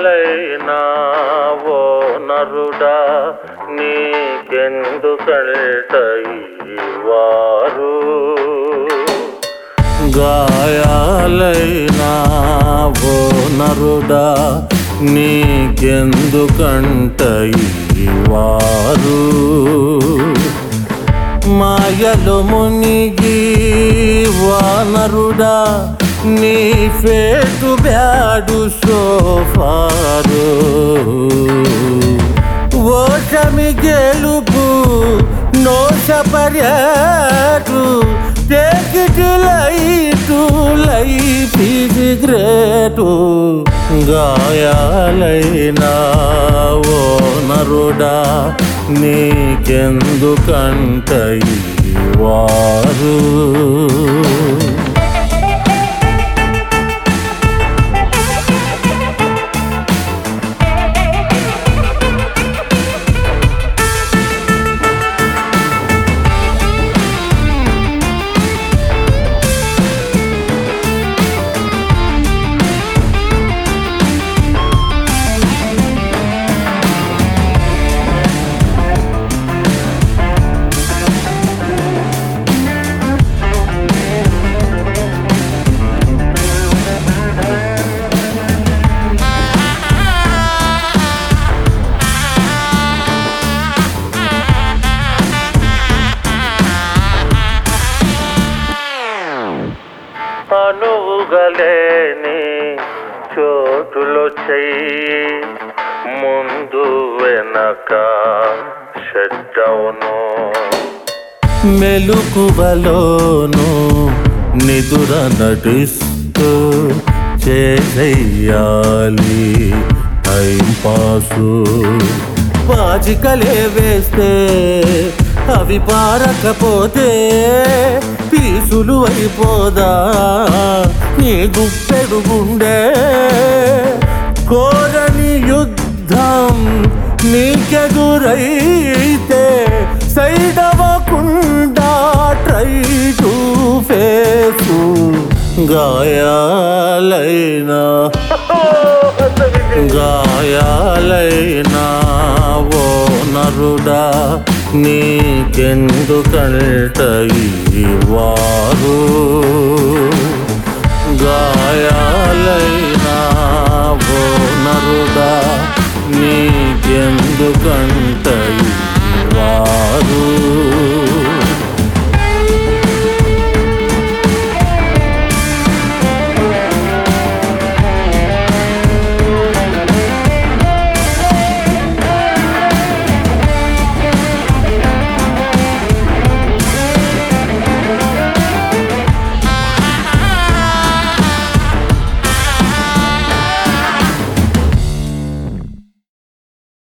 గాయాలైనా ఓ నరుడా నీకెందుకంట ఈ వారు గాయాలైనా ఓ నరుడా నీకెందుకంట ఈ వారు మాయలు మునిగి వానరుడా నీ ఫేటు బ్యాడు సోఫారు ఓషమి గెలుపు నోష పర్యాటు టేకిటి లైటు లైఫ్ ఇది గ్రేటు గాయాలైనా ఓ నరుడా నీకెందుకంట ఈ వారు అనువుగలేని చోటులో చెయ్యి ముందు వెనక షట్టవును మెలుకువలోను నిదుర నటిస్తూ చేసేయాలి టైం పాసు పాచికలే వేస్తే అవి పారకపోతే పీసులు అయిపోదా నీ గుప్పెడు గుండె కోరని యుద్ధం నీకెదురైతే సైడ్ అవ్వకుండా ట్రై టు ఫేసు గాయాలైనా గాయాలైనా ఓ నరుడా నీకెందుకంట ఈ వారు గాయాలైనా ఓ నరుడా నీకెందుకంట